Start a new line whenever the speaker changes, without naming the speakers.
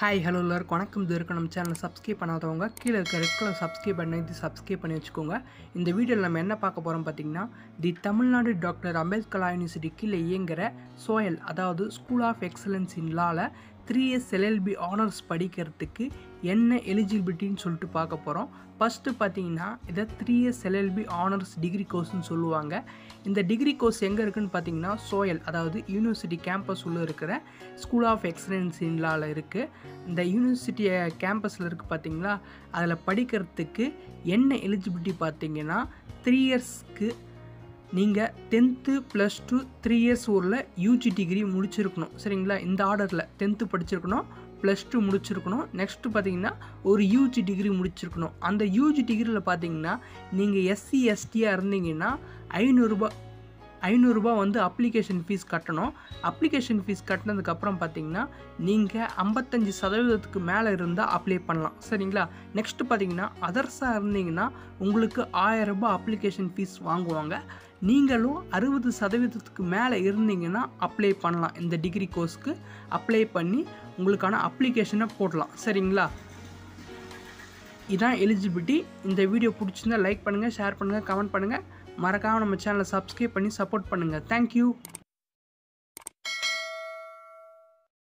hi hello எல்லாருக்கும் வணக்கம் இது இருக்க நம்ம சேனலை சப்ஸ்கிரைப் பண்ணாதவங்க கீழே இருக்க ரெட் கலர் சப்ஸ்கிரைப் பண்ணி இது சப்ஸ்கிரைப் பண்ணி வச்சுக்கோங்க இந்த வீடியோவில் நம்ம என்ன பார்க்க போகிறோம் பார்த்தீங்கன்னா the Tamil Nadu doctor Ambedkar university கீழே இயங்குகிற சோயல் அதாவது ஸ்கூல் ஆஃப் எக்ஸலன்ஸ் இன் லாவில் த்ரீ இயர்ஸ் எல்எல்பி ஆனர்ஸ் படிக்கிறதுக்கு என்ன எலிஜிபிலிட்டின்னு சொல்லிட்டு பார்க்க போகிறோம் ஃபஸ்ட்டு பார்த்தீங்கன்னா இதை three years LLB honours degree கோர்ஸ்னு சொல்லுவாங்க இந்த டிகிரி கோர்ஸ் எங்கே இருக்குன்னு பார்த்தீங்கன்னா சோயல் அதாவது யூனிவர்சிட்டி கேம்பஸ் உள்ள இருக்கிற ஸ்கூல் ஆஃப் எக்ஸலன்ஸ் இன் லாவில் இருக்குது இந்த யூனிவர்சிட்டி கேம்பஸில் இருக்குது பார்த்தீங்களா அதில் படிக்கிறதுக்கு என்ன எலிஜிபிலிட்டி பார்த்தீங்கன்னா த்ரீ இயர்ஸ்க்கு நீங்கள் tenth plus two three years ஊரில் யூஜி டிகிரி முடிச்சிருக்கணும் சரிங்களா இந்த ஆர்டரில் டென்த்து படிச்சிருக்கணும் ப்ளஸ் டூ முடிச்சிருக்கணும் நெக்ஸ்ட்டு பார்த்தீங்கன்னா ஒரு யூஜி டிகிரி முடிச்சிருக்கணும் அந்த யூஜி டிகிரியில் பார்த்தீங்கன்னா நீங்கள் எஸ்சி எஸ்டியாக இருந்தீங்கன்னா ஐநூறுரூபா ஐநூறுரூபா வந்து அப்ளிகேஷன் ஃபீஸ் கட்டணும் அப்ளிகேஷன் ஃபீஸ் கட்டினதுக்கப்புறம் பார்த்தீங்கன்னா நீங்கள் ஐம்பத்தஞ்சு சதவீதத்துக்கு மேலே இருந்தால் அப்ளை பண்ணலாம் சரிங்களா நெக்ஸ்ட்டு பார்த்தீங்கன்னா அதர்ஸாக இருந்தீங்கன்னா உங்களுக்கு ஆயிரம் ரூபாய் அப்ளிகேஷன் ஃபீஸ் வாங்குவாங்க நீங்களும் அறுபது சதவீதத்துக்கு மேலே இருந்தீங்கன்னா அப்ளை பண்ணலாம் இந்த டிகிரி கோர்ஸ்க்கு அப்ளை பண்ணி உங்களுக்கான அப்ளிகேஷனை போடலாம் சரிங்களா இதான் எலிஜிபிலிட்டி இந்த வீடியோ பிடிச்சிருந்தா லைக் பண்ணுங்கள் ஷேர் பண்ணுங்கள் கமெண்ட் பண்ணுங்கள் மறக்காமல் நம்ம சேனலை சப்ஸ்கிரைப் பண்ணி சப்போர்ட் பண்ணுங்கள் தேங்க்யூ